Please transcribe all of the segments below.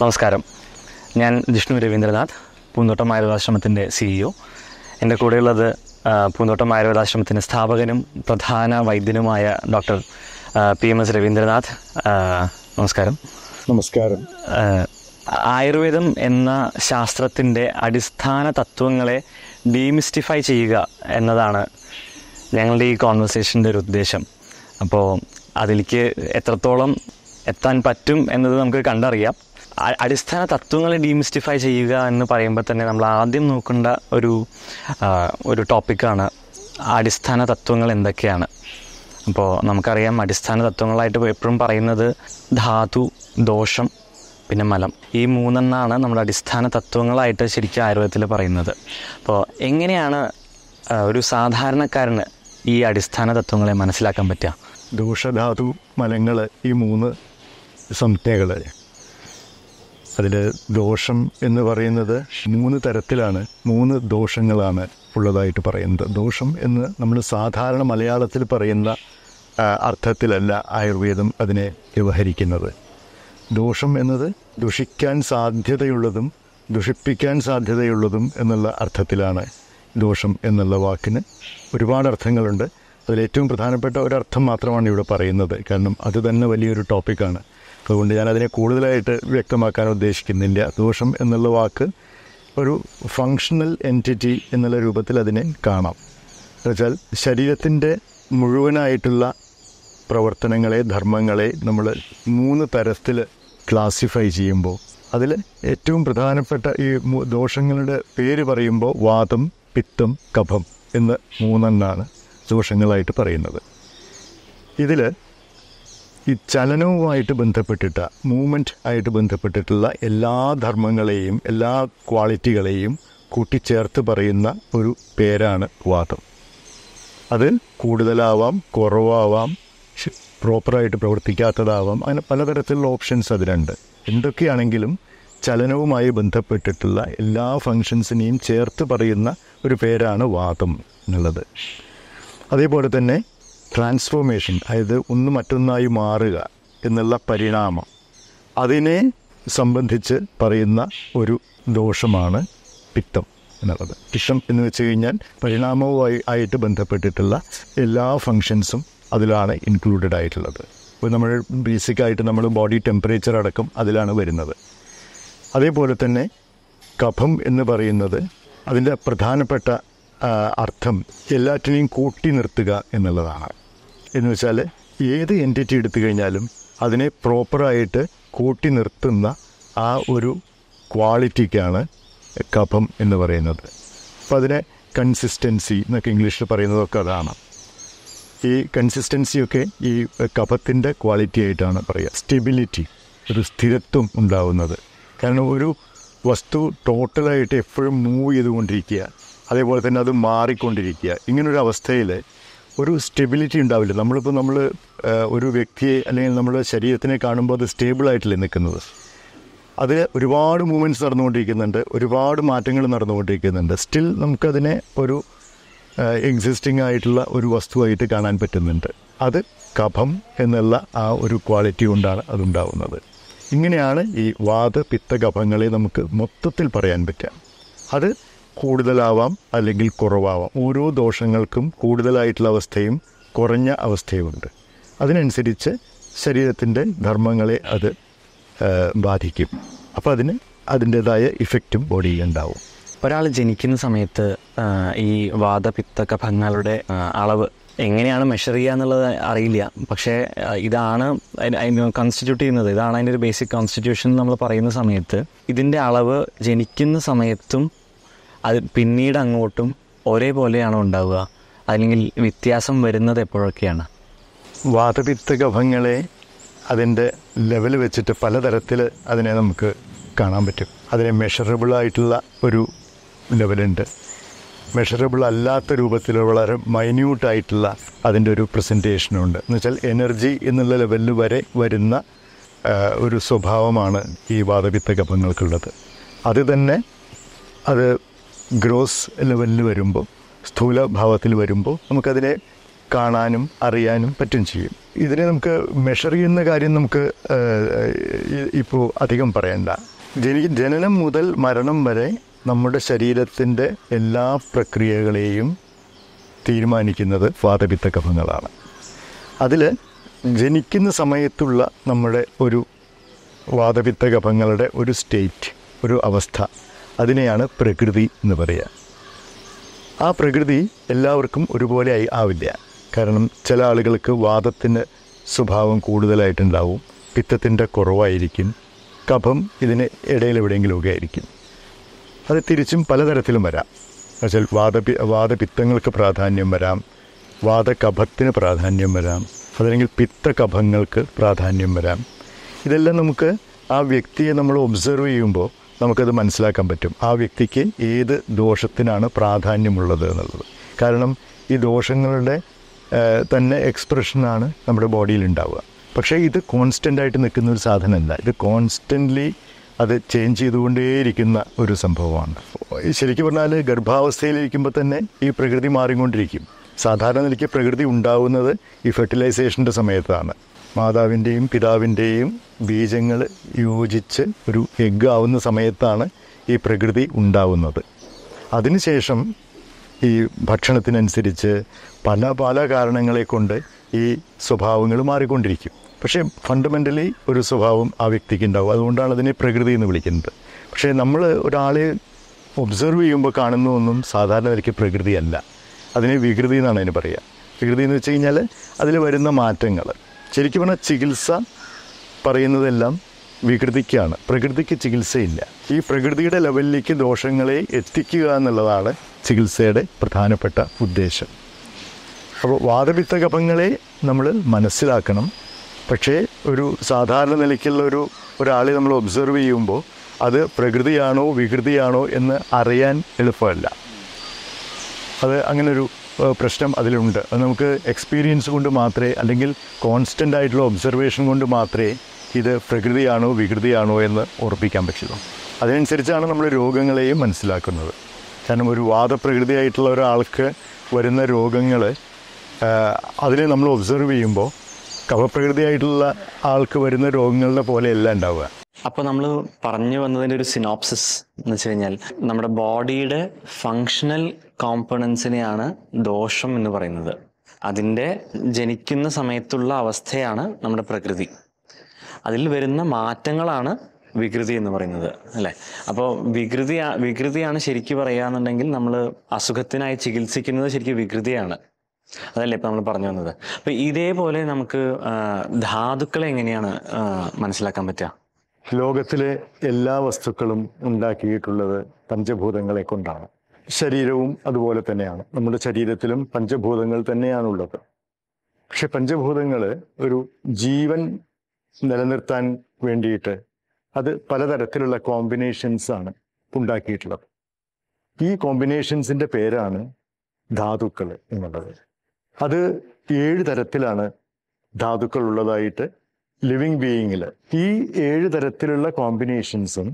നമസ്കാരം ഞാൻ ജിഷ്ണു രവീന്ദ്രനാഥ് പൂന്തോട്ടം ആയുർവേദാശ്രമത്തിൻ്റെ സിഇഒ എൻ്റെ കൂടെയുള്ളത് ആ, പൂന്തോട്ടം ആയുർവേദാശ്രമത്തിൻ്റെ സ്ഥാപകനും പ്രധാന വൈദ്യനുമായ doctor P M S Ravindranath ആ, നമസ്കാരം നമസ്കാരം ആ, ആയുർവേദം എന്ന ശാസ്ത്രത്തിൻ്റെ അടിസ്ഥാന തത്വങ്ങളെ ഡീമിസ്റ്റിഫൈ ചെയ്യുക എന്നതാണ് ഞങ്ങളുടെ ഈ കോൺവെർസേഷൻ്റെ ഒരു ഉദ്ദേശം അപ്പോൾ അതിലേക്ക് എത്രത്തോളം എത്താൻ പറ്റും എന്നത് നമുക്ക് കണ്ടറിയാം അ- അടിസ്ഥാന തത്വങ്ങളെ ഡീമിസ്റ്റിഫൈ ചെയ്യുക എന്ന് പറയുമ്പോൾ തന്നെ നമ്മൾ ആദ്യം നോക്കേണ്ട ഒരു ആ, ഒരു ടോപ്പിക്കാണ് അടിസ്ഥാന തത്വങ്ങൾ എന്തൊക്കെയാണ് അപ്പോൾ നമുക്കറിയാം അടിസ്ഥാന തത്വങ്ങളായിട്ട് എപ്പോഴും പറയുന്നത് ധാതു ദോഷം പിന്നെ മലം ഈ മൂന്നെണ്ണമാണ് നമ്മുടെ അടിസ്ഥാന തത്വങ്ങളായിട്ട് ശരിക്കും ആയുർവേദത്തിൽ പറയുന്നത് അപ്പോൾ എങ്ങനെയാണ് ആ, ഒരു സാധാരണക്കാരന് ഈ അടിസ്ഥാന തത്വങ്ങളെ മനസ്സിലാക്കാൻ പറ്റുക ദോഷധാതു മലങ്ങൾ ഈ മൂന്ന് സംജ്ഞകൾ അതിൽ ദോഷം എന്ന് പറയുന്നത് മൂന്ന് തരത്തിലാണ് മൂന്ന് ദോഷങ്ങളാണ് ഉള്ളതായിട്ട് പറയുന്നത് ദോഷം എന്ന് നമ്മൾ സാധാരണ മലയാളത്തിൽ പറയുന്ന ആ, അർത്ഥത്തിലല്ല ആയുർവേദം അതിനെ വ്യവഹരിക്കുന്നത് ദോഷം എന്നത് ദുഷിക്കാൻ സാധ്യതയുള്ളതും ദുഷിപ്പിക്കാൻ സാധ്യതയുള്ളതും എന്നുള്ള അർത്ഥത്തിലാണ് ദോഷം എന്നുള്ള വാക്കിന് ഒരുപാട് അർത്ഥങ്ങളുണ്ട് അതിൽ ഏറ്റവും പ്രധാനപ്പെട്ട ഒരർത്ഥം മാത്രമാണ് ഇവിടെ പറയുന്നത് കാരണം അത് തന്നെ വലിയൊരു ടോപ്പിക്കാണ് അതുകൊണ്ട് ഞാൻ അതിനെ കൂടുതലായിട്ട് വ്യക്തമാക്കാൻ ഉദ്ദേശിക്കുന്നില്ല ദോഷം എന്നുള്ള വാക്ക് ഒരു ഫങ്ഷണൽ എൻറ്റിറ്റി എന്നുള്ള രൂപത്തിൽ അതിനെ കാണാം എന്നുവെച്ചാൽ ശരീരത്തിൻ്റെ മുഴുവനായിട്ടുള്ള പ്രവർത്തനങ്ങളെ ധർമ്മങ്ങളെ നമ്മൾ മൂന്ന് തരത്തിൽ ക്ലാസിഫൈ ചെയ്യുമ്പോൾ അതിൽ ഏറ്റവും പ്രധാനപ്പെട്ട ഈ മൂ- ദോഷങ്ങളുടെ പേര് പറയുമ്പോൾ വാതം പിത്തം കഫം എന്ന് മൂന്നെണ്ണാണ് ദോഷങ്ങളായിട്ട് പറയുന്നത് ഇതിൽ ഈ ചലനവുമായിട്ട് ബന്ധപ്പെട്ടിട്ട മൂവ്മെൻറ്റ് ആയിട്ട് ബന്ധപ്പെട്ടിട്ടുള്ള എല്ലാ ധർമ്മങ്ങളെയും എല്ലാ ക്വാളിറ്റികളെയും കൂട്ടിച്ചേർത്ത് പറയുന്ന ഒരു പേരാണ് വാദം അത് കൂടുതലാവാം കുറവാവാം ശ- പ്രോപ്പറായിട്ട് പ്രവർത്തിക്കാത്തതാവാം അങ്ങനെ പലതരത്തിലുള്ള ഓപ്ഷൻസ് അതിലുണ്ട് എന്തൊക്കെയാണെങ്കിലും ചലനവുമായി ബന്ധപ്പെട്ടിട്ടുള്ള എല്ലാ ഫങ്ഷൻസിനെയും ചേർത്ത് പറയുന്ന ഒരു പേരാണ് വാദം എന്നുള്ളത് അതേപോലെ തന്നെ ട്രാൻസ്ഫോർമേഷൻ അതായത് ഒന്ന് മറ്റൊന്നായി മാറുക എന്നുള്ള പരിണാമം അതിനെ സംബന്ധിച്ച് പറയുന്ന ഒരു ദോഷമാണ് പിത്തം എന്നുള്ളത് പിത്തം എന്ന് വെച്ച് കഴിഞ്ഞാൽ പരിണാമവുമായി ആയിട്ട് ബന്ധപ്പെട്ടിട്ടുള്ള എല്ലാ ഫങ്ഷൻസും അതിലാണ് ഇൻക്ലൂഡഡ് ആയിട്ടുള്ളത് ഇപ്പോൾ നമ്മൾ ബേസിക്കായിട്ട് നമ്മൾ ബോഡി ടെമ്പറേച്ചർ അടക്കം അതിലാണ് വരുന്നത് അതേപോലെ തന്നെ കഫം എന്ന് പറയുന്നത് അതിൻ്റെ പ്രധാനപ്പെട്ട ആ, അർത്ഥം എല്ലാറ്റിനെയും കൂട്ടി നിർത്തുക എന്നുള്ളതാണ് എന്ന് വെച്ചാൽ ഏത് എൻറ്റിറ്റി എടുത്തു കഴിഞ്ഞാലും അതിനെ പ്രോപ്പറായിട്ട് കൂട്ടി നിർത്തുന്ന ആ ഒരു ക്വാളിറ്റിക്കാണ് കഫം എന്ന് പറയുന്നത് അപ്പോൾ അതിനെ കൺസിസ്റ്റൻസി എന്നൊക്കെ ഇംഗ്ലീഷിൽ പറയുന്നതൊക്കെ അതാണ് ഈ കൺസിസ്റ്റൻസിയൊക്കെ ഈ കഫത്തിൻ്റെ ക്വാളിറ്റി ആയിട്ടാണ് പറയുക സ്റ്റെബിലിറ്റി ഒരു സ്ഥിരത്വം ഉണ്ടാവുന്നത് കാരണം ഒരു വസ്തു ടോട്ടലായിട്ട് എപ്പോഴും മൂവ് ചെയ്തുകൊണ്ടിരിക്കുക അതേപോലെ തന്നെ അത് മാറിക്കൊണ്ടിരിക്കുക ഇങ്ങനൊരു അവസ്ഥയിൽ ഒരു സ്റ്റെബിലിറ്റി ഉണ്ടാവില്ല നമ്മളിപ്പോൾ നമ്മൾ ഒരു വ്യക്തിയെ അല്ലെങ്കിൽ നമ്മുടെ ശരീരത്തിനെ കാണുമ്പോൾ അത് സ്റ്റേബിളായിട്ടല്ലേ നിൽക്കുന്നത് അതിൽ ഒരുപാട് മൂവ്മെൻറ്റ്സ് നടന്നുകൊണ്ടിരിക്കുന്നുണ്ട് ഒരുപാട് മാറ്റങ്ങൾ നടന്നുകൊണ്ടിരിക്കുന്നുണ്ട് സ്റ്റിൽ നമുക്കതിനെ ഒരു എക്സിസ്റ്റിംഗ് ആയിട്ടുള്ള ഒരു വസ്തുവായിട്ട് കാണാൻ പറ്റുന്നുണ്ട് അത് കഫം എന്നുള്ള ആ ഒരു ക്വാളിറ്റി കൊണ്ടാണ് അതുണ്ടാവുന്നത് ഇങ്ങനെയാണ് ഈ വാത പിത്ത കഫങ്ങളെ നമുക്ക് മൊത്തത്തിൽ പറയാൻ പറ്റുക അത് കൂടുതലാവാം അല്ലെങ്കിൽ കുറവാവാം ഓരോ ദോഷങ്ങൾക്കും കൂടുതലായിട്ടുള്ള അവസ്ഥയും കുറഞ്ഞ അവസ്ഥയുമുണ്ട് അതിനനുസരിച്ച് ശരീരത്തിൻ്റെ ധർമ്മങ്ങളെ അത് ആ, ബാധിക്കും അപ്പോൾ അതിന് അതിൻ്റെതായ ഇഫക്റ്റും ബോഡിയിൽ ഉണ്ടാവും ഒരാൾ ജനിക്കുന്ന സമയത്ത് ആ, ഈ വാദപിത്ത കഫങ്ങളുടെ ആ, അളവ് എങ്ങനെയാണ് മെഷർ ചെയ്യുക എന്നുള്ളത് അറിയില്ല പക്ഷേ ആ, ഇതാണ് കോൺസ്റ്റിറ്റ്യൂട്ട് ചെയ്യുന്നത് ഇതാണ് അതിൻ്റെ ഒരു ബേസിക് കോൺസ്റ്റിറ്റ്യൂഷൻ നമ്മൾ പറയുന്ന സമയത്ത് ഇതിൻ്റെ അളവ് ജനിക്കുന്ന സമയത്തും അത് പിന്നീട് അങ്ങോട്ടും ഒരേപോലെയാണോ ഉണ്ടാവുക അല്ലെങ്കിൽ വ്യത്യാസം വരുന്നത് എപ്പോഴൊക്കെയാണ് വാതപിത്ത കഫങ്ങളെ അതിൻ്റെ ലെവൽ വെച്ചിട്ട് പലതരത്തിൽ അതിനെ നമുക്ക് കാണാൻ പറ്റും അതിനെ മെഷറബിൾ ആയിട്ടുള്ള ഒരു ലെവലുണ്ട് മെഷറബിൾ അല്ലാത്ത രൂപത്തിൽ വളരെ മൈന്യൂട്ട് ആയിട്ടുള്ള അതിൻ്റെ ഒരു പ്രസൻറ്റേഷനുണ്ട് എന്ന് വെച്ചാൽ എനർജി എന്നുള്ള ലെവലിൽ വരെ വരുന്ന ആ, ഒരു സ്വഭാവമാണ് ഈ വാതപിത്ത കഫങ്ങൾക്കുള്ളത് അത് തന്നെ അത് ഗ്രോസ് ലെവലിൽ വരുമ്പോൾ സ്ഥൂലഭാവത്തിൽ വരുമ്പോൾ നമുക്കതിനെ കാണാനും അറിയാനും പറ്റും ചെയ്യും ഇതിനെ നമുക്ക് മെഷർ ചെയ്യുന്ന കാര്യം നമുക്ക് ഇപ്പോൾ അധികം പറയണ്ട ജനി ജനനം മുതൽ മരണം വരെ നമ്മുടെ ശരീരത്തിൻ്റെ എല്ലാ പ്രക്രിയകളെയും തീരുമാനിക്കുന്നത് വാതപിത്ത കഫങ്ങളാണ് അതിൽ ജനിക്കുന്ന സമയത്തുള്ള നമ്മുടെ ഒരു വാതപിത്ത കഫങ്ങളുടെ ഒരു സ്റ്റേറ്റ് ഒരു അവസ്ഥ അതിനെയാണ് പ്രകൃതി എന്ന് പറയുക ആ പ്രകൃതി എല്ലാവർക്കും ഒരുപോലെ ആയി ആവില്ല കാരണം ചില ആളുകൾക്ക് വാദത്തിൻ്റെ സ്വഭാവം കൂടുതലായിട്ടുണ്ടാവും പിത്തത്തിൻ്റെ കുറവായിരിക്കും കഫം ഇതിന് ഇടയിൽ എവിടെയെങ്കിലുമൊക്കെ ആയിരിക്കും അത് തിരിച്ചും പലതരത്തിലും വരാം എന്നുവെച്ചാൽ വാദപി വാദപിത്തങ്ങൾക്ക് പ്രാധാന്യം വരാം വാദകഫത്തിന് പ്രാധാന്യം വരാം അതല്ലെങ്കിൽ പിത്തകഫങ്ങൾക്ക് പ്രാധാന്യം വരാം ഇതെല്ലാം നമുക്ക് ആ വ്യക്തിയെ നമ്മൾ ഒബ്സർവ് ചെയ്യുമ്പോൾ നമുക്കത് മനസ്സിലാക്കാൻ പറ്റും ആ വ്യക്തിക്ക് ഏത് ദോഷത്തിനാണ് പ്രാധാന്യമുള്ളത് എന്നുള്ളത് കാരണം ഈ ദോഷങ്ങളുടെ ഏഹ്, തന്നെ എക്സ്പ്രഷനാണ് നമ്മുടെ ബോഡിയിൽ ഉണ്ടാവുക പക്ഷേ ഇത് കോൺസ്റ്റൻ്റ് ആയിട്ട് നിൽക്കുന്ന ഒരു സാധനമല്ല ഇത് കോൺസ്റ്റൻ്റ്ലി അത് ചേഞ്ച് ചെയ്തുകൊണ്ടേയിരിക്കുന്ന ഒരു സംഭവമാണ് ശരിക്കും പറഞ്ഞാൽ ഗർഭാവസ്ഥയിലിരിക്കുമ്പോൾ തന്നെ ഈ പ്രകൃതി മാറിക്കൊണ്ടിരിക്കും സാധാരണ നിലയ്ക്ക് പ്രകൃതി ഉണ്ടാവുന്നത് ഈ ഫെർട്ടിലൈസേഷൻ്റെ സമയത്താണ് മാതാവിൻ്റെയും പിതാവിൻ്റെയും ബീജങ്ങൾ യോജിച്ച് ഒരു എഗ്ഗ് ആവുന്ന സമയത്താണ് ഈ പ്രകൃതി ഉണ്ടാവുന്നത് അതിനുശേഷം ഈ ഭക്ഷണത്തിനനുസരിച്ച് പല പല കാരണങ്ങളെ കൊണ്ട് ഈ സ്വഭാവങ്ങൾ മാറിക്കൊണ്ടിരിക്കും പക്ഷേ ഫണ്ടമെൻ്റലി ഒരു സ്വഭാവം ആ വ്യക്തിക്ക് ഉണ്ടാവും അതുകൊണ്ടാണ് അതിനെ പ്രകൃതി എന്ന് വിളിക്കുന്നത് പക്ഷേ നമ്മൾ ഒരാളെ ഒബ്സർവ് ചെയ്യുമ്പോൾ കാണുന്ന ഒന്നും സാധാരണ നിലയ്ക്ക് പ്രകൃതിയല്ല അതിനെ വികൃതി എന്നാണ് അതിന് പറയുക വികൃതി എന്ന് വെച്ച് കഴിഞ്ഞാൽ അതിൽ വരുന്ന മാറ്റങ്ങൾ ശരിക്കും പറഞ്ഞാൽ ചികിത്സ പറയുന്നതെല്ലാം വികൃതിക്കാണ് പ്രകൃതിക്ക് ചികിത്സയില്ല ഈ പ്രകൃതിയുടെ ലെവലിലേക്ക് ദോഷങ്ങളെ എത്തിക്കുക എന്നുള്ളതാണ് ചികിത്സയുടെ പ്രധാനപ്പെട്ട ഉദ്ദേശം അപ്പോൾ വാദപിത്ത കഫങ്ങളെ നമ്മൾ മനസ്സിലാക്കണം പക്ഷേ ഒരു സാധാരണ നിലയ്ക്കുള്ള ഒരു ഒരാളെ നമ്മൾ ഒബ്സർവ് ചെയ്യുമ്പോൾ അത് പ്രകൃതിയാണോ വികൃതിയാണോ എന്ന് അറിയാൻ എളുപ്പമല്ല അത് അങ്ങനൊരു ഏഹ്, പ്രശ്നം അതിലുണ്ട് അത് നമുക്ക് എക്സ്പീരിയൻസ് കൊണ്ട് മാത്രമേ അല്ലെങ്കിൽ കോൺസ്റ്റൻ്റ് ആയിട്ടുള്ള ഒബ്സർവേഷൻ കൊണ്ട് മാത്രമേ ഇത് പ്രകൃതിയാണോ വികൃതിയാണോ എന്ന് ഉറപ്പിക്കാൻ പറ്റുള്ളൂ അതിനനുസരിച്ചാണ് നമ്മൾ രോഗങ്ങളെയും മനസ്സിലാക്കുന്നത് കാരണം ഒരു വാദപ്രകൃതിയായിട്ടുള്ള ഒരാൾക്ക് വരുന്ന രോഗങ്ങൾ അതിനെ നമ്മൾ ഒബ്സർവ് ചെയ്യുമ്പോൾ കഫപ്രകൃതിയായിട്ടുള്ള ആൾക്ക് വരുന്ന രോഗങ്ങളുടെ പോലെയല്ല ഉണ്ടാവുക അപ്പോൾ നമ്മൾ പറഞ്ഞു വന്നതിൻ്റെ ഒരു സിനോപ്സിസ് എന്ന് വെച്ച് കഴിഞ്ഞാൽ നമ്മുടെ ബോഡിയുടെ ഫങ്ഷണൽ കോമ്പണൻസിനെയാണ് ദോഷം എന്ന് പറയുന്നത് അതിൻ്റെ ജനിക്കുന്ന സമയത്തുള്ള അവസ്ഥയാണ് നമ്മുടെ പ്രകൃതി അതിൽ വരുന്ന മാറ്റങ്ങളാണ് വികൃതി എന്ന് പറയുന്നത് അല്ലേ അപ്പോൾ വികൃതി വികൃതിയാണ് ശരിക്കും പറയുകയാണെന്നുണ്ടെങ്കിൽ നമ്മൾ അസുഖത്തിനായി ചികിത്സിക്കുന്നത് ശരിക്കും വികൃതിയാണ് അതല്ലേ ഇപ്പം നമ്മൾ പറഞ്ഞു വന്നത് അപ്പം ഇതേപോലെ നമുക്ക് ആ, ധാതുക്കളെ എങ്ങനെയാണ് ആ, മനസ്സിലാക്കാൻ പറ്റുക ലോകത്തിലെ എല്ലാ വസ്തുക്കളും ഉണ്ടാക്കിയിട്ടുള്ളത് പഞ്ചഭൂതങ്ങളെ കൊണ്ടാണ് ശരീരവും അതുപോലെ തന്നെയാണ് നമ്മുടെ ശരീരത്തിലും പഞ്ചഭൂതങ്ങൾ തന്നെയാണുള്ളത് പക്ഷെ പഞ്ചഭൂതങ്ങൾ ഒരു ജീവൻ നിലനിർത്താൻ വേണ്ടിയിട്ട് അത് പലതരത്തിലുള്ള കോമ്പിനേഷൻസ് ആണ് ഉണ്ടാക്കിയിട്ടുള്ളത് ഈ കോമ്പിനേഷൻസിന്റെ പേരാണ് ധാതുക്കൾ എന്നുള്ളത് അത് ഏഴ് തരത്തിലാണ് ധാതുക്കൾ ഉള്ളതായിട്ട് ലിവിങ് ബീയിങ്ങിൽ ഈ ഏഴ് തരത്തിലുള്ള കോമ്പിനേഷൻസും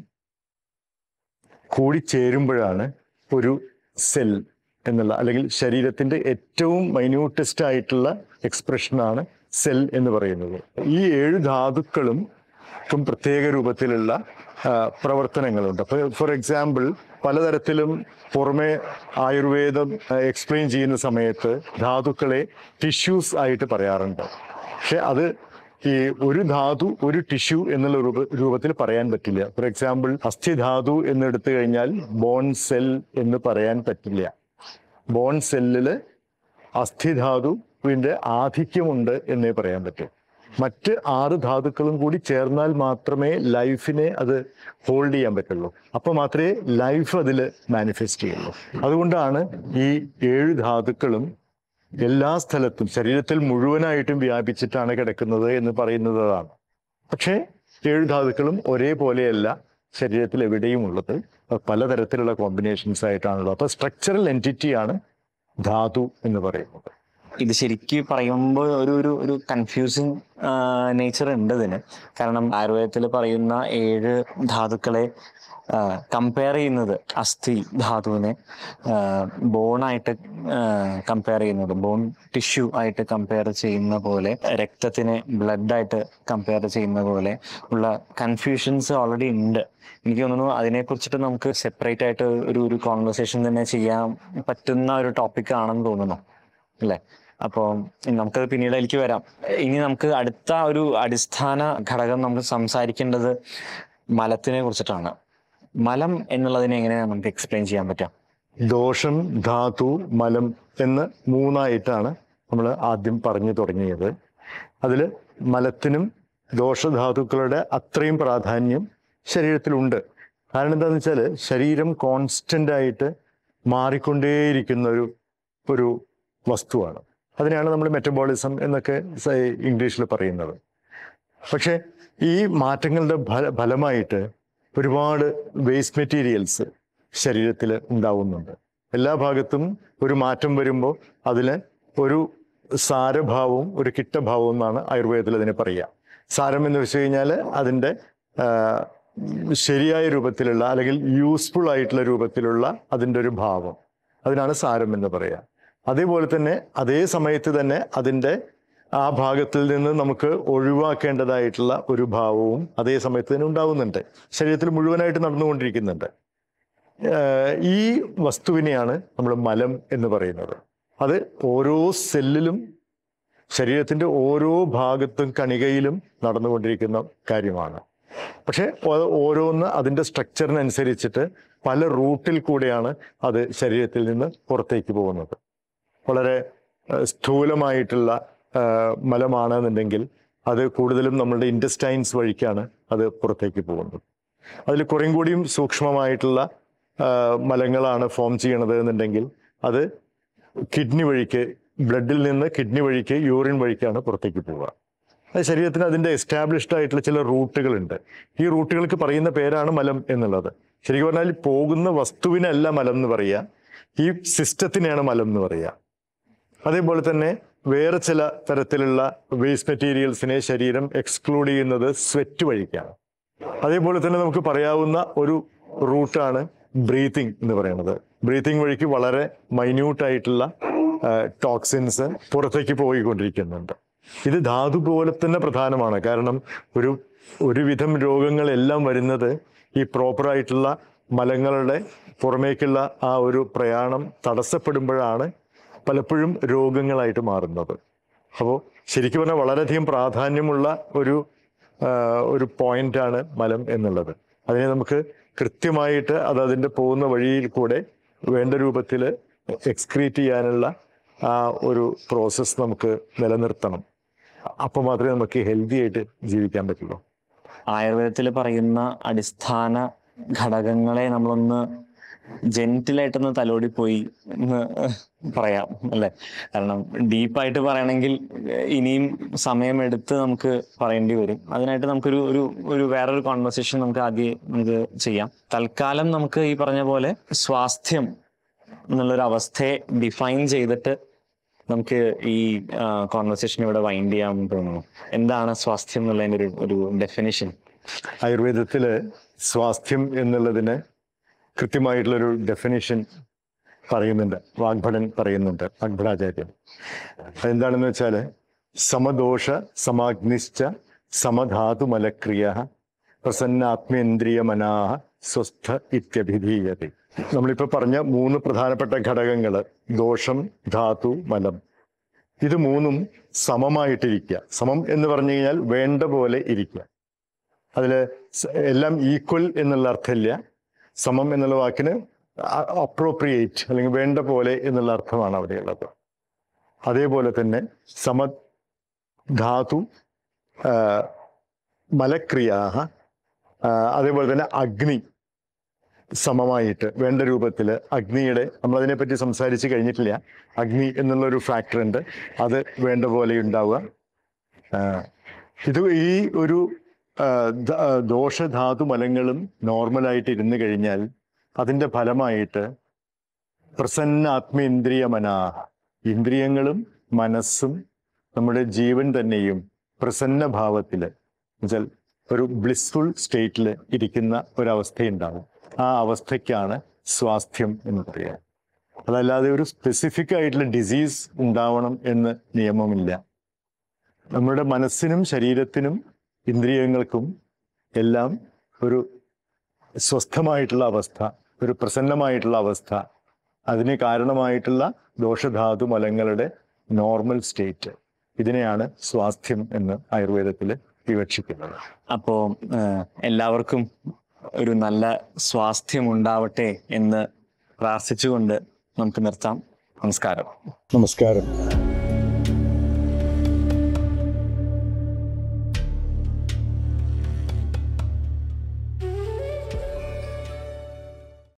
കൂടിച്ചേരുമ്പോഴാണ് ഒരു സെൽ എന്നുള്ള അല്ലെങ്കിൽ ശരീരത്തിന്റെ ഏറ്റവും മൈന്യൂട്ടസ്റ്റ് ആയിട്ടുള്ള എക്സ്പ്രഷനാണ് സെൽ എന്ന് പറയുന്നത് ഈ ഏഴ് ധാതുക്കളും ക്കും പ്രത്യേക രൂപത്തിലുള്ള ആ, പ്രവർത്തനങ്ങളുണ്ട് അപ്പോൾ ഫോർ എക്സാമ്പിൾ പലതരത്തിലും പുറമെ ആയുർവേദം എക്സ്പ്ലെയിൻ ചെയ്യുന്ന സമയത്ത് ധാതുക്കളെ ടിഷ്യൂസ് ആയിട്ട് പറയാറുണ്ട് പക്ഷെ അത് ഈ ഒരു ധാതു ഒരു ടിഷ്യൂ എന്നുള്ള രൂപ രൂപത്തിൽ പറയാൻ പറ്റില്ല ഫോർ എക്സാമ്പിൾ അസ്ഥിധാതു എന്ന് എടുത്തു കഴിഞ്ഞാൽ ബോൺ സെൽ എന്ന് പറയാൻ പറ്റില്ല ബോൺ സെല്ലില് അസ്ഥിധാതുവിന്റെ ആധിക്യമുണ്ട് എന്നേ പറയാൻ പറ്റൂ മറ്റ് ആറ് ധാതുക്കളും കൂടി ചേർന്നാൽ മാത്രമേ ലൈഫിനെ അത് ഹോൾഡ് ചെയ്യാൻ പറ്റുള്ളൂ അപ്പൊ മാത്രമേ ലൈഫ് അതിൽ മാനിഫെസ്റ്റ് ചെയ്യുള്ളൂ അതുകൊണ്ടാണ് ഈ ഏഴ് ധാതുക്കളും എല്ലാ സ്ഥലത്തും ശരീരത്തിൽ മുഴുവനായിട്ടും വ്യാപിച്ചിട്ടാണ് കിടക്കുന്നത് എന്ന് പറയുന്നതാണ് പക്ഷേ ഏഴ് ധാതുക്കളും ഒരേപോലെയല്ല ശരീരത്തിൽ എവിടെയും ഉള്ളത് അത് പലതരത്തിലുള്ള കോമ്പിനേഷൻസ് ആയിട്ടാണുള്ളത് അപ്പൊ സ്ട്രക്ചറൽ എൻറ്റിറ്റിയാണ് ധാതു എന്ന് പറയുന്നത് ഇത് ശരിക്ക് പറയുമ്പോൾ ഒരു ഒരു ഒരു കൺഫ്യൂസിങ് നേച്ചർ ഉണ്ട് ഇതിന് കാരണം ആയുർവേദത്തിൽ പറയുന്ന ഏഴ് ധാതുക്കളെ കമ്പയർ ചെയ്യുന്നത് അസ്ഥി ധാതുവിനെ ബോണായിട്ട് കമ്പയർ ചെയ്യുന്നത് ബോൺ ടിഷ്യൂ ആയിട്ട് കമ്പയർ ചെയ്യുന്ന പോലെ രക്തത്തിനെ ബ്ലഡായിട്ട് കമ്പയർ ചെയ്യുന്ന പോലെ ഉള്ള കൺഫ്യൂഷൻസ് ഓൾറെഡി ഉണ്ട് എനിക്ക് തോന്നുന്നു അതിനെക്കുറിച്ചിട്ട് നമുക്ക് സെപ്പറേറ്റ് ആയിട്ട് ഒരു ഒരു കോൺവെർസേഷൻ തന്നെ ചെയ്യാൻ പറ്റുന്ന ഒരു ടോപ്പിക് ആണെന്ന് തോന്നുന്നു അല്ലേ അപ്പോൾ നമുക്കത് പിന്നീട് അതിലേക്ക് വരാം ഇനി നമുക്ക് അടുത്ത ഒരു അടിസ്ഥാന ഘടകം നമുക്ക് സംസാരിക്കേണ്ടത് മലത്തിനെ കുറിച്ചിട്ടാണ് മലം എന്നുള്ളതിനെ എങ്ങനെയാണ് നമുക്ക് എക്സ്പ്ലെയിൻ ചെയ്യാൻ പറ്റുക ദോഷം ധാതു മലം എന്ന് മൂന്നായിട്ടാണ് നമ്മൾ ആദ്യം പറഞ്ഞു തുടങ്ങിയത് അതിൽ മലത്തിനും ദോഷധാതുക്കളുടെ അത്രയും പ്രാധാന്യം ശരീരത്തിലുണ്ട് കാരണം എന്താണെന്ന് വെച്ചാൽ ശരീരം കോൺസ്റ്റന്റ് ആയിട്ട് മാറിക്കൊണ്ടേയിരിക്കുന്ന ഒരു ഒരു വസ്തുവാണ് അതിനാണ് നമ്മൾ മെറ്റബോളിസം എന്നൊക്കെ സ- ഇംഗ്ലീഷിൽ പറയുന്നത് പക്ഷേ ഈ മാറ്റങ്ങളുടെ ഫല ഫലമായിട്ട് ഒരുപാട് വേസ്റ്റ് മെറ്റീരിയൽസ് ശരീരത്തിൽ ഉണ്ടാവുന്നുണ്ട് എല്ലാ ഭാഗത്തും ഒരു മാറ്റം വരുമ്പോൾ അതിന് ഒരു സാരഭാവവും ഒരു കിട്ടഭാവവും എന്നാണ് ആയുർവേദത്തിൽ അതിനെ പറയുക സാരം എന്ന് വെച്ച് കഴിഞ്ഞാൽ അതിൻ്റെ ആ, ശരിയായ രൂപത്തിലുള്ള അല്ലെങ്കിൽ യൂസ്ഫുൾ ആയിട്ടുള്ള രൂപത്തിലുള്ള അതിൻ്റെ ഒരു ഭാവം അതിനാണ് സാരം എന്ന് പറയുക അതേപോലെ തന്നെ അതേ സമയത്ത് തന്നെ അതിൻ്റെ ആ ഭാഗത്തിൽ നിന്ന് നമുക്ക് ഒഴിവാക്കേണ്ടതായിട്ടുള്ള ഒരു ഭാവവും അതേ സമയത്ത് തന്നെ ഉണ്ടാവുന്നുണ്ട് ശരീരത്തിൽ മുഴുവനായിട്ട് നടന്നുകൊണ്ടിരിക്കുന്നുണ്ട് ഏഹ് ഈ വസ്തുവിനെയാണ് നമ്മൾ മലം എന്ന് പറയുന്നത് അത് ഓരോ സെല്ലിലും ശരീരത്തിന്റെ ഓരോ ഭാഗത്തും കണികയിലും നടന്നുകൊണ്ടിരിക്കുന്ന കാര്യമാണ് പക്ഷെ ഓ- ഓരോന്ന് അതിന്റെ സ്ട്രക്ചറിനനുസരിച്ചിട്ട് പല റൂട്ടിൽ കൂടെയാണ് അത് ശരീരത്തിൽ നിന്ന് പുറത്തേക്ക് പോകുന്നത് വളരെ ഏഹ്, സ്ഥൂലമായിട്ടുള്ള ഏഹ്, മലമാണെന്നുണ്ടെങ്കിൽ അത് കൂടുതലും നമ്മളുടെ ഇൻഡസ്റ്റൈൻസ് വഴിക്കാണ് അത് പുറത്തേക്ക് പോകുന്നത് അതിൽ കുറേം കൂടിയും സൂക്ഷ്മമായിട്ടുള്ള ഏഹ്, മലങ്ങളാണ് ഫോം ചെയ്യണത് എന്നുണ്ടെങ്കിൽ അത് കിഡ്നി വഴിക്ക് ബ്ലഡിൽ നിന്ന് കിഡ്നി വഴിക്ക് യൂറിൻ വഴിക്കാണ് പുറത്തേക്ക് പോവുക അത് ശരീരത്തിന് അതിൻ്റെ എസ്റ്റാബ്ലിഷ്ഡ് ആയിട്ടുള്ള ചില റൂട്ടുകളുണ്ട് ഈ റൂട്ടുകൾക്ക് പറയുന്ന പേരാണ് മലം എന്നുള്ളത് ശരിക്കും പറഞ്ഞാൽ പോകുന്ന വസ്തുവിനല്ല മലം എന്ന് പറയുക ഈ സിസ്റ്റത്തിനെയാണ് മലം എന്ന് പറയുക അതേപോലെ തന്നെ വേറെ ചില തരത്തിലുള്ള വേസ്റ്റ് മെറ്റീരിയൽസിനെ ശരീരം എക്സ്ക്ലൂഡ് ചെയ്യുന്നത് സ്വെറ്റ് വഴിക്കാണ് അതേപോലെ തന്നെ നമുക്ക് പറയാവുന്ന ഒരു റൂട്ടാണ് ബ്രീത്തിങ് എന്ന് പറയുന്നത് ബ്രീത്തിങ് വഴിക്ക് വളരെ മൈന്യൂട്ട് ആയിട്ടുള്ള ടോക്സിൻസ് പുറത്തേക്ക് പോയിക്കൊണ്ടിരിക്കുന്നുണ്ട് ഇത് ധാതു പോലെ തന്നെ പ്രധാനമാണ് കാരണം ഒരു ഒരുവിധം രോഗങ്ങളെല്ലാം വരുന്നത് ഈ പ്രോപ്പറായിട്ടുള്ള മലങ്ങളുടെ പുറമേക്കുള്ള ആ ഒരു പ്രയാണം തടസ്സപ്പെടുമ്പോഴാണ് പലപ്പോഴും രോഗങ്ങളായിട്ട് മാറുന്നത് അപ്പോൾ ശരിക്കും പറഞ്ഞാൽ വളരെയധികം പ്രാധാന്യമുള്ള ഒരു ആ, ഒരു പോയിന്റാണ് മലം എന്നുള്ളത് അതിനെ നമുക്ക് കൃത്യമായിട്ട് അത് അതിൻ്റെ പോകുന്ന വഴിയിൽ കൂടെ വേണ്ട രൂപത്തിൽ എക്സ്ക്രീറ്റ് ചെയ്യാനുള്ള ആ ഒരു പ്രോസസ്സ് നമുക്ക് നിലനിർത്തണം അപ്പോൾ മാത്രമേ നമുക്ക് ഹെൽത്തി ആയിട്ട് ജീവിക്കാൻ പറ്റുള്ളൂ ആയുർവേദത്തിൽ പറയുന്ന അടിസ്ഥാന ഘടകങ്ങളെ നമ്മളൊന്ന് ജെന്റിലായിട്ടൊന്ന് തലോടിപ്പോയി എന്ന് പറയാം അല്ലെ കാരണം ഡീപ്പായിട്ട് പറയണമെങ്കിൽ ഇനിയും സമയമെടുത്ത് നമുക്ക് പറയേണ്ടി വരും അതിനായിട്ട് നമുക്കൊരു ഒരു ഒരു വേറൊരു കോൺവെർസേഷൻ നമുക്ക് ആദ്യം നമുക്ക് ചെയ്യാം തൽക്കാലം നമുക്ക് ഈ പറഞ്ഞ പോലെ സ്വാസ്ഥ്യം എന്നുള്ളൊരു അവസ്ഥയെ ഡിഫൈൻ ചെയ്തിട്ട് നമുക്ക് ഈ കോൺവെർസേഷൻ ഇവിടെ വൈൻഡ് ചെയ്യാൻ തോന്നുന്നു എന്താണ് സ്വാസ്ഥ്യം എന്നുള്ളതിന്റെ ഒരു ഒരു ഡെഫിനിഷൻ ആയുർവേദത്തിൽ സ്വാസ്ഥ്യം എന്നുള്ളതിന് കൃത്യമായിട്ടുള്ളൊരു ഡെഫിനിഷൻ പറയുന്നുണ്ട് വാഗ്ഭടൻ പറയുന്നുണ്ട് വാഗ്ഭടാചാര്യൻ അതെന്താണെന്ന് വെച്ചാൽ സമദോഷ സമാഗ്നിശ്ച സമധാതു മലക്രിയ പ്രസന്നാത്മേന്ദ്രിയ മനാഹ സ്വസ്ഥ ഇത്യഭിധീയത നമ്മളിപ്പോൾ പറഞ്ഞ മൂന്ന് പ്രധാനപ്പെട്ട ഘടകങ്ങൾ ദോഷം ധാതു മലം ഇത് മൂന്നും സമമായിട്ടിരിക്കുക സമം എന്ന് പറഞ്ഞു കഴിഞ്ഞാൽ വേണ്ട പോലെ ഇരിക്കുക അതിൽ എല്ലാം ഈക്വൽ എന്നുള്ള അർത്ഥമില്ല സമം എന്നുള്ള വാക്കിന് അപ്രോപ്രിയേറ്റ് അല്ലെങ്കിൽ വേണ്ട പോലെ എന്നുള്ള അർത്ഥമാണ് അവിടെയുള്ളത് അതേപോലെ തന്നെ സമ ധാതു ആ, മലക്രിയാഹ ആ, അതേപോലെ തന്നെ അഗ്നി സമമായിട്ട് വേണ്ട രൂപത്തിൽ അഗ്നിയുടെ നമ്മൾ അതിനെപ്പറ്റി സംസാരിച്ച് കഴിഞ്ഞിട്ടില്ല അഗ്നി എന്നുള്ള ഒരു ഫാക്ടർ ഉണ്ട് അത് വേണ്ട പോലെ ഉണ്ടാവുക ആ, ഇത് ഈ ഒരു ആ, ധ- ആ, ദോഷധാതു മലങ്ങളും നോർമലായിട്ട് ഇരുന്ന് കഴിഞ്ഞാൽ അതിൻ്റെ ഫലമായിട്ട് പ്രസന്ന ആത്മേന്ദ്രിയ മനാഹ ഇന്ദ്രിയങ്ങളും മനസ്സും നമ്മുടെ ജീവൻ തന്നെയും പ്രസന്ന ഭാവത്തിൽ എന്നുവെച്ചാൽ ഒരു ബ്ലിസ്ഫുൾ സ്റ്റേറ്റിൽ ഇരിക്കുന്ന ഒരവസ്ഥയുണ്ടാവും ആ അവസ്ഥയ്ക്കാണ് സ്വാസ്ഥ്യം എന്ന് പറയുക അതല്ലാതെ ഒരു സ്പെസിഫിക് ആയിട്ടുള്ള ഡിസീസ് ഉണ്ടാവണം എന്ന് നിയമമില്ല നമ്മുടെ മനസ്സിനും ശരീരത്തിനും ഇന്ദ്രിയങ്ങൾക്കും എല്ലാം ഒരു സ്വസ്ഥമായിട്ടുള്ള അവസ്ഥ ഒരു പ്രസന്നമായിട്ടുള്ള അവസ്ഥ അതിന് കാരണമായിട്ടുള്ള ദോഷധാതു മലങ്ങളുടെ നോർമൽ സ്റ്റേറ്റ് ഇതിനെയാണ് സ്വാസ്ഥ്യം എന്ന് ആയുർവേദത്തിൽ വിവക്ഷിക്കുന്നത് അപ്പോൾ എല്ലാവർക്കും ഒരു നല്ല സ്വാസ്ഥ്യം ഉണ്ടാവട്ടെ എന്ന് പ്രാർത്ഥിച്ചുകൊണ്ട് നമുക്ക് നിർത്താം നമസ്കാരം നമസ്കാരം